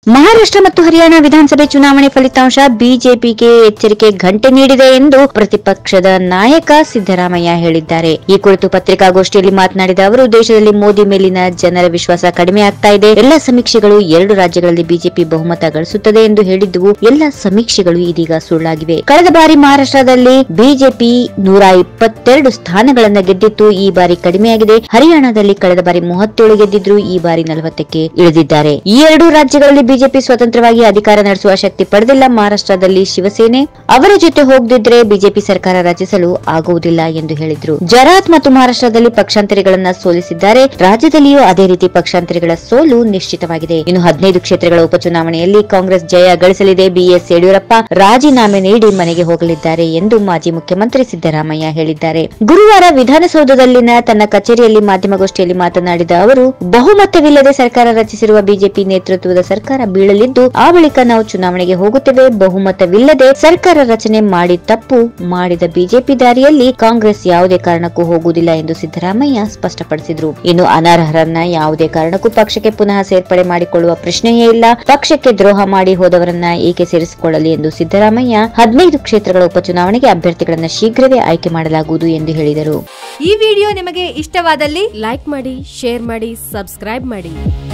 ಮಹಾರಾಷ್ಟ್ರ ಮತ್ತು ಹರಿಯಾಣ ವಿಧಾನಸಭೆ ಚುನಾವಣೆ ಫಲಿತಾಂಶ ಬಿಜೆಪಿಗೆ ಎಚ್ಚರಿಕೆ ಗಂಟೆ ನೀಡಿದೆ ಎಂದು ಪ್ರತಿಪಕ್ಷದ ನಾಯಕ ಸಿದ್ದರಾಮಯ್ಯ ಹೇಳಿದ್ದಾರೆ ಈ ಕುರಿತು ಪತ್ರಿಕಾಗೋಷ್ಠಿಯಲ್ಲಿ ಮಾತನಾಡಿದ ಅವರು ದೇಶದಲ್ಲಿ ಮೋದಿ ಮೇಲಿನ ಜನರ ವಿಶ್ವಾಸ ಕಡಿಮೆ ಆಗ್ತಾ ಇದೆ ಎಲ್ಲ ಸಮೀಕ್ಷೆಗಳು ಎರಡು ರಾಜ್ಯಗಳಲ್ಲಿ ಬಿಜೆಪಿ ಬಹುಮತ ಗಳಿಸುತ್ತದೆ ಎಂದು ಹೇಳಿದ್ದುವು ಎಲ್ಲ ಸಮೀಕ್ಷೆಗಳು ಇದೀಗ ಸುಳ್ಳಾಗಿವೆ ಕಳೆದ ಬಾರಿ ಮಹಾರಾಷ್ಟ್ರದಲ್ಲಿ ಬಿಜೆಪಿ ನೂರ ಇಪ್ಪತ್ತೆರಡು ಸ್ಥಾನಗಳನ್ನು ಗೆದ್ದಿತ್ತು ಈ ಬಾರಿ ಕಡಿಮೆಯಾಗಿದೆ ಹರಿಯಾಣದಲ್ಲಿ ಕಳೆದ ಬಾರಿ ಮೂವತ್ತೇಳು ಗೆದ್ದಿದ್ರು ಈ ಬಾರಿ ನಲವತ್ತಕ್ಕೆ ಇಳಿದಿದ್ದಾರೆ ಈ ಎರಡು ರಾಜ್ಯಗಳಲ್ಲಿ ಬಿಜೆಪಿ ಸ್ವತಂತ್ರವಾಗಿ ಅಧಿಕಾರ ನಡೆಸುವ ಶಕ್ತಿ ಪಡೆದಿಲ್ಲ ಮಹಾರಾಷ್ಟ್ರದಲ್ಲಿ ಶಿವಸೇನೆ ಅವರ ಜೊತೆ ಹೋಗದಿದ್ರೆ ಬಿಜೆಪಿ ಸರ್ಕಾರ ರಚಿಸಲು ಆಗುವುದಿಲ್ಲ ಎಂದು ಹೇಳಿದ್ರು ಜರಾತ್ ಮತ್ತು ಮಹಾರಾಷ್ಟ್ರದಲ್ಲಿ ಪಕ್ಷಾಂತರಿಗಳನ್ನ ಸೋಲಿಸಿದ್ದಾರೆ ರಾಜ್ಯದಲ್ಲಿಯೂ ಅದೇ ರೀತಿ ಪಕ್ಷಾಂತರಿಗಳ ಸೋಲು ನಿಶ್ಚಿತವಾಗಿದೆ ಇನ್ನು ಹದಿನೈದು ಕ್ಷೇತ್ರಗಳ ಉಪಚುನಾವಣೆಯಲ್ಲಿ ಕಾಂಗ್ರೆಸ್ ಜಯ ಗಳಿಸಲಿದೆ ಬಿಎಸ್ ಯಡಿಯೂರಪ್ಪ ರಾಜೀನಾಮೆ ನೀಡಿ ಮನೆಗೆ ಹೋಗಲಿದ್ದಾರೆ ಎಂದು ಮಾಜಿ ಮುಖ್ಯಮಂತ್ರಿ ಸಿದ್ದರಾಮಯ್ಯ ಹೇಳಿದ್ದಾರೆ ಗುರುವಾರ ವಿಧಾನಸೌಧದಲ್ಲಿನ ತನ್ನ ಕಚೇರಿಯಲ್ಲಿ ಮಾಧ್ಯಮಗೋಷ್ಠಿಯಲ್ಲಿ ಮಾತನಾಡಿದ ಅವರು ಬಹುಮತವಿಲ್ಲದೆ ಸರ್ಕಾರ ರಚಿಸಿರುವ ಬಿಜೆಪಿ ನೇತೃತ್ವದ ಸರ್ಕಾರ ಬೀಳಲಿದ್ದು ಆ ಬಳಿಕ ನಾವು ಚುನಾವಣೆಗೆ ಹೋಗುತ್ತೇವೆ ಬಹುಮತವಿಲ್ಲದೆ ಸರ್ಕಾರ ರಚನೆ ಮಾಡಿ ತಪ್ಪು ಮಾಡಿದ ಬಿಜೆಪಿ ದಾರಿಯಲ್ಲಿ ಕಾಂಗ್ರೆಸ್ ಯಾವುದೇ ಕಾರಣಕ್ಕೂ ಹೋಗುವುದಿಲ್ಲ ಎಂದು ಸಿದ್ದರಾಮಯ್ಯ ಸ್ಪಷ್ಟಪಡಿಸಿದರು ಇನ್ನು ಅನರ್ಹರನ್ನ ಯಾವುದೇ ಕಾರಣಕ್ಕೂ ಪಕ್ಷಕ್ಕೆ ಪುನಃ ಸೇರ್ಪಡೆ ಮಾಡಿಕೊಳ್ಳುವ ಪ್ರಶ್ನೆಯೇ ಇಲ್ಲ ಪಕ್ಷಕ್ಕೆ ದ್ರೋಹ ಮಾಡಿ ಹೋದವರನ್ನ ಏಕೆ ಸೇರಿಸಿಕೊಳ್ಳಲಿ ಎಂದು ಸಿದ್ದರಾಮಯ್ಯ ಹದಿನೈದು ಕ್ಷೇತ್ರಗಳ ಉಪಚುನಾವಣೆಗೆ ಅಭ್ಯರ್ಥಿಗಳನ್ನ ಶೀಘ್ರವೇ ಆಯ್ಕೆ ಮಾಡಲಾಗುವುದು ಎಂದು ಹೇಳಿದರು ಈ ವಿಡಿಯೋ ನಿಮಗೆ ಇಷ್ಟವಾದಲ್ಲಿ ಲೈಕ್ ಮಾಡಿ ಶೇರ್ ಮಾಡಿ ಸಬ್ಸ್ಕ್ರೈಬ್ ಮಾಡಿ